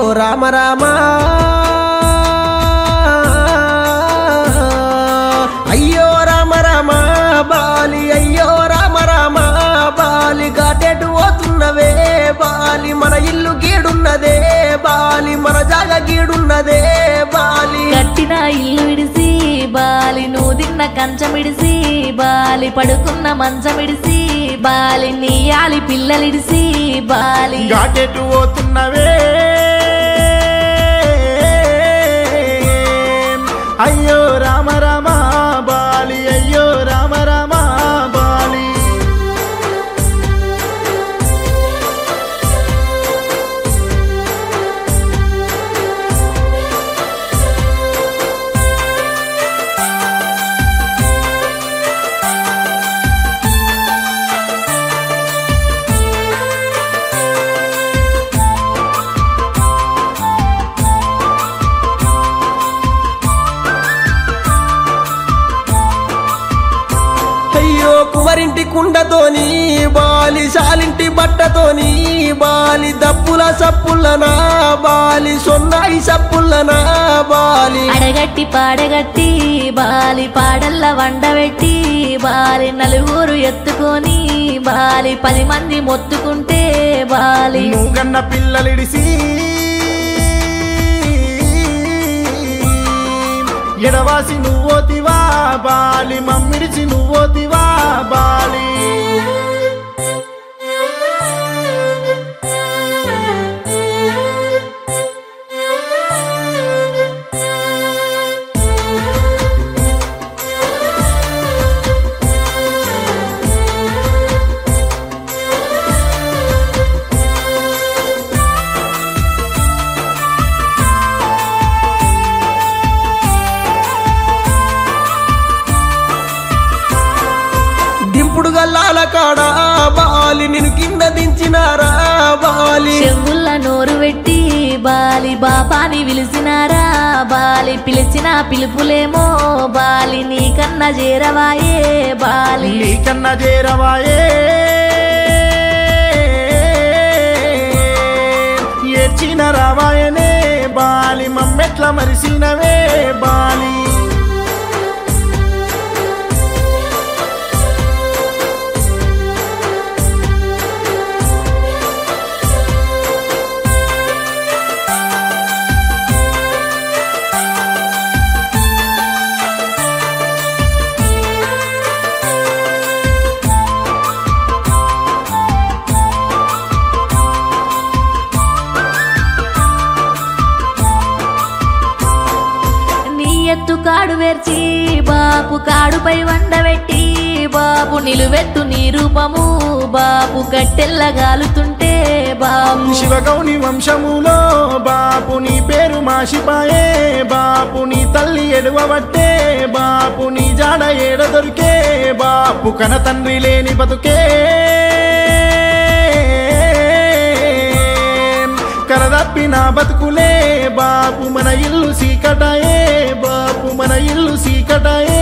రామ రామ అయ్యో రామ రామ బాలి అయ్యో రామ రామ బాలి గాటెటు పోతున్నవే బాలి మన ఇల్లు గీడున్నదే బాలి మన జాగ గీడున్నదే బాలి కట్టిన ఇల్లు విడిసి బాలి నువ్వు తిన్న కంచమిడిసి బాలి పడుకున్న మంచమిడిసి బాలి నీయాలి పిల్లలిడిసి బాలి ఘాటెటు పోతున్నవే అయ్యో రామ రామ బాలి అయ్యో రామ రామ బాలి అయ్యో కుమరింటి కుండతోని బాలి శాలింటి బట్టతోని బాలి దప్పుల సప్పుల్లనా బాలి సొన్నాయి సప్పుల్లనా బాలి అడగట్టి పాడగట్టి బాలి పాడల్ల వండబెట్టి బాలి నలుగురు ఎత్తుకొని బాలి పది మంది మొత్తుకుంటే బాలి నువ్వు కన్న పిల్లలిడిసి ఎడవాసి నువ్వోతివా బాలి మమ్మిడిచి నువ్వోతివా బాలి దింపుడు గల్లాల కాడ బాలి నిన్ను కింద దించినారా బాలి చెవుల్ల నోరు పెట్టి బాలి బాపాని పిలిచినారా బాలి పిలిచిన పిలుపులేమో బాలి నీకన్నా చేరవాయే బాలి నీకన్నా చేరవాయే ఏడ్చిన రావాయనే బాలి మమ్మెట్ల మరిసినవే బాలి నీ ఎత్తు కాడు వెర్చి బాపు కాడుపై వండబెట్టి బాపు నిలువెత్తు నీ రూపము బాపు కట్టెల్లగాలుతుంటే బాపు శివగౌని వంశములో బాపు నీ పేరు మాషిపాయే బాపు నీ తల్లి ఎడువబట్టే బాపు నీ జాడ ఏడ దొరికే బాపు కన తండ్రి లేని బతుకే కరదప్పిన బతుకులే బాపు మన ఇల్లు సీకటాయే బాపు మన ఇల్లు సీకటాయే